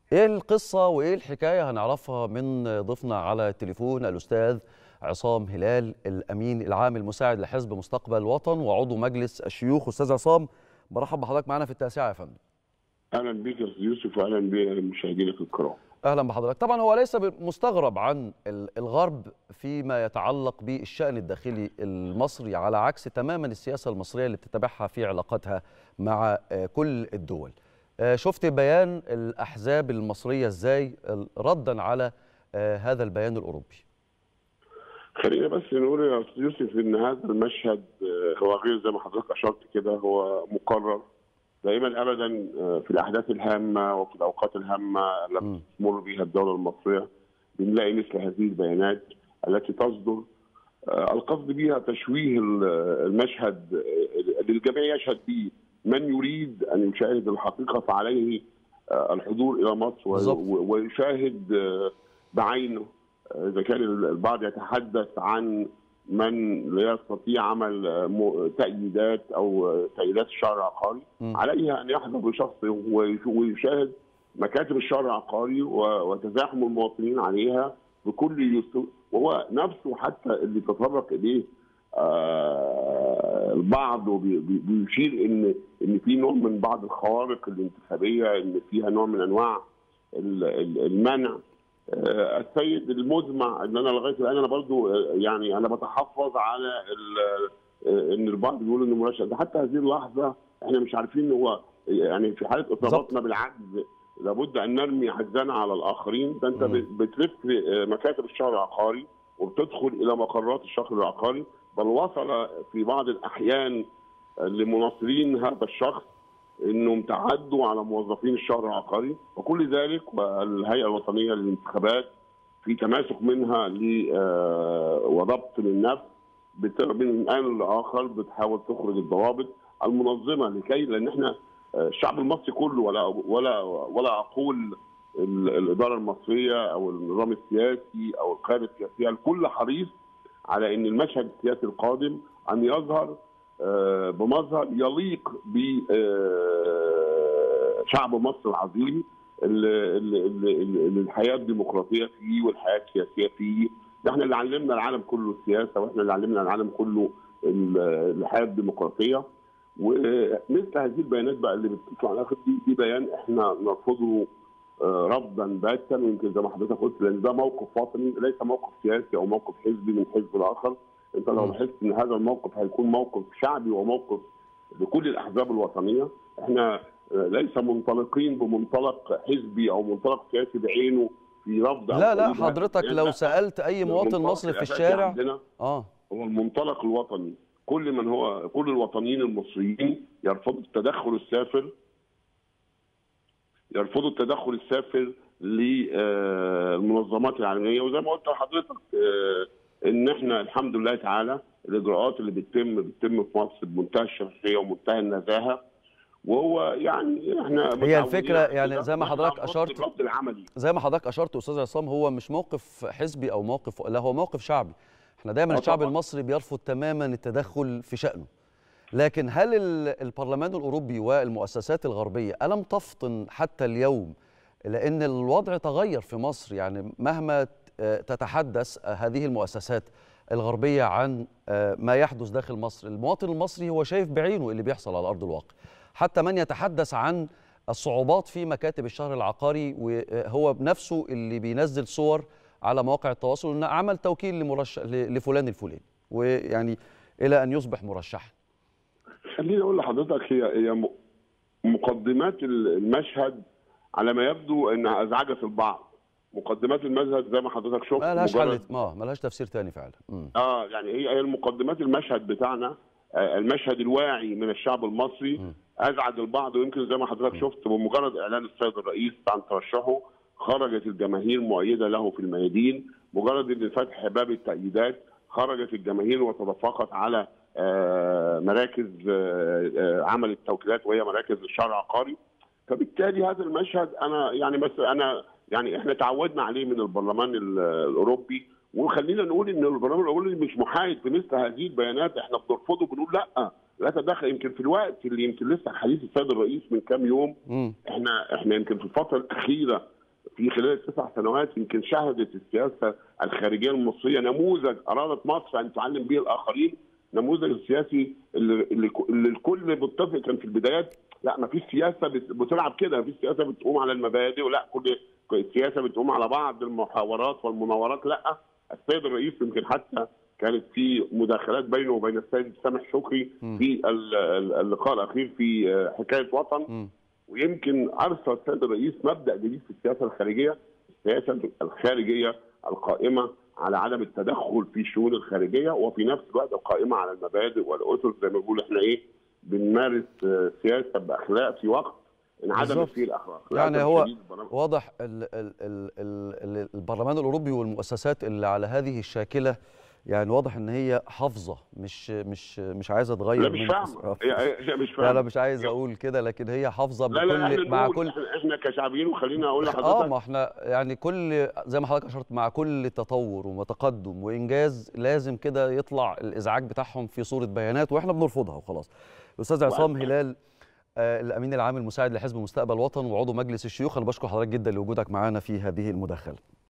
ايه القصه وايه الحكايه هنعرفها من ضيفنا على التليفون الاستاذ عصام هلال الامين العام المساعد لحزب مستقبل الوطن وعضو مجلس الشيوخ استاذ عصام برحب بحضرتك معنا في التاسعه يا فندم اهلا بك يا استاذ يوسف واهلا بمشاهدينك الكرام اهلا بحضرتك طبعا هو ليس مستغرب عن الغرب فيما يتعلق بالشان الداخلي المصري على عكس تماما السياسه المصريه اللي بتتبعها في علاقاتها مع كل الدول شفت بيان الاحزاب المصريه ازاي ردا على هذا البيان الاوروبي خلينا بس نقول يا استاذ يوسف ان هذا المشهد هو غير زي ما حضرتك اشرت كده هو مقرر دائما ابدا في الاحداث الهامه وفي الاوقات الهامه التي تمر بها الدوله المصريه بنلاقي مثل هذه البيانات التي تصدر القصد بها تشويه المشهد اللي الجميع يشهد به من يريد ان يشاهد الحقيقه فعليه الحضور الى مصر ويشاهد بعينه اذا كان البعض يتحدث عن من لا يستطيع عمل تأييدات او تأييدات الشهر العقاري عليها ان يحضر بشخصه ويشاهد مكاتب الشهر العقاري وتزاحم المواطنين عليها بكل يسر وهو نفسه حتى اللي تطرق اليه آه البعض وبيشير ان ان في نوع من بعض الخوارق الانتخابيه ان فيها نوع من انواع المنع آه السيد المزمع ان انا لغايه الان انا برضو يعني انا بتحفظ على ان البعض بيقول انه مرشد حتى هذه اللحظه احنا مش عارفين هو يعني في حاله اصابتنا بالعجز لابد ان نرمي عجزنا على الاخرين ده انت بتلف مكاتب الشهر العقاري وبتدخل الى مقرات الشهر العقاري بل وصل في بعض الاحيان لمناصرين هذا الشخص انهم تعدوا على موظفين الشهر العقاري وكل ذلك والهيئه الوطنيه للانتخابات في تماسك منها ل وضبط للنفس من ان لاخر بتحاول تخرج الضوابط المنظمه لكي لان احنا الشعب المصري كله ولا ولا ولا اقول الاداره المصريه او النظام السياسي او القياده السياسيه الكل حريص على ان المشهد السياسي القادم ان يظهر بمظهر يليق بشعب مصر العظيم اللي الحياه الديمقراطيه فيه والحياه السياسيه فيه ده احنا اللي علمنا العالم كله السياسه واحنا اللي علمنا العالم كله الحياه الديمقراطيه ومثل هذه البيانات بقى اللي بتطلع على الاخر دي, دي بيان احنا نرفضه رفضا باتا ويمكن زي ما حضرتك قلت لان ده موقف وطني ليس موقف سياسي او موقف حزبي من حزب الاخر انت لو لاحظت ان هذا الموقف هيكون موقف شعبي وموقف لكل الاحزاب الوطنيه احنا ليس منطلقين بمنطلق حزبي او منطلق سياسي بعينه في رفض لا لا حضرتك لو سالت اي مواطن مصري في الشارع اه هو المنطلق الوطني كل من هو كل الوطنيين المصريين يرفضوا التدخل السافر يرفضوا التدخل السافر للمنظمات العالميه وزي ما قلت لحضرتك ان احنا الحمد لله تعالى الاجراءات اللي بتتم بتتم في مصر بمنتهى الشفافيه ومنتهى النزاهه وهو يعني احنا هي الفكره يعني زي ما حضرتك اشرت الرفض العملي زي ما حضرتك اشرت استاذ عصام هو مش موقف حزبي او موقف لا هو موقف شعبي احنا دايما الشعب المصري بيرفض تماما التدخل في شأنه لكن هل البرلمان الأوروبي والمؤسسات الغربية ألم تفطن حتى اليوم لأن الوضع تغير في مصر يعني مهما تتحدث هذه المؤسسات الغربية عن ما يحدث داخل مصر المواطن المصري هو شايف بعينه اللي بيحصل على أرض الواقع حتى من يتحدث عن الصعوبات في مكاتب الشهر العقاري وهو بنفسه اللي بينزل صور على مواقع التواصل ان عمل توكيل لمرشح لفلان الفلاني ويعني الى ان يصبح مرشحا خليني اقول لحضرتك هي هي مقدمات المشهد على ما يبدو انها ازعجت البعض مقدمات المشهد زي ما حضرتك شفت ما لهاش حل اه ما لهاش تفسير ثاني فعلا م. اه يعني هي هي المقدمات المشهد بتاعنا المشهد الواعي من الشعب المصري م. ازعج البعض ويمكن زي ما حضرتك م. شفت بمجرد اعلان السيد الرئيس عن ترشحه خرجت الجماهير مؤيده له في الميادين مجرد ان فتح باب التأييدات خرجت الجماهير وتدفقت على مراكز عمل التوكيلات وهي مراكز الشهر العقاري فبالتالي هذا المشهد انا يعني بس انا يعني احنا تعودنا عليه من البرلمان الاوروبي وخلينا نقول ان البرلمان الاوروبي مش محايد في مثل هذه البيانات احنا بنرفضه بنقول لا لا تدخل يمكن في الوقت اللي يمكن لسه حديث السيد الرئيس من كام يوم م. احنا احنا يمكن في الفتره الاخيره في خلال التسع سنوات يمكن شهدت السياسه الخارجيه المصريه نموذج ارادت مصر ان تعلم به الاخرين نموذج السياسي اللي, اللي اللي الكل متفق كان في البدايات لا ما فيش سياسه بت- بتلعب كده ما فيش سياسه بتقوم على المبادئ ولا كل السياسه بتقوم على بعض المحاورات والمناورات لا السيد الرئيس يمكن حتى كانت في مداخلات بينه وبين السيد سامح شكري في ال- ال- اللقاء الاخير في آه، حكايه وطن مم. ويمكن ارسل السيد الرئيس مبدا جديد في السياسه الخارجيه السياسه الخارجيه القائمه على عدم التدخل في الشؤون الخارجيه وفي نفس الوقت القائمه على المبادئ والاسس زي ما بنقول احنا ايه بنمارس آه، سياسه باخلاق في وقت انعدمت بالظبط. فيه الاخلاق يعني للأسف هو الشديد البرامج- واضح ال ال ال ال البرلمان الاوروبي والمؤسسات اللي على هذه الشاكله يعني واضح ان هي حافظه مش مش مش عايزه تغير لا مش من فاهمه هي- هي- هي مش لا فاهمه لا مش عايز اقول كده لكن هي حافظه لا لا بكل احنا مع نقول كل احنا, احنا كشعبيين وخلينا اقول اه لحضرتك ما احنا يعني كل زي ما حضرتك اشرت مع كل تطور وتقدم وانجاز لازم كده يطلع الازعاج بتاعهم في صوره بيانات واحنا بنرفضها وخلاص الاستاذ عصام هلال آه، الامين العام المساعد لحزب مستقبل وطن وعضو مجلس الشيوخ انا بشكر حضرتك جدا لوجودك معانا في هذه المداخله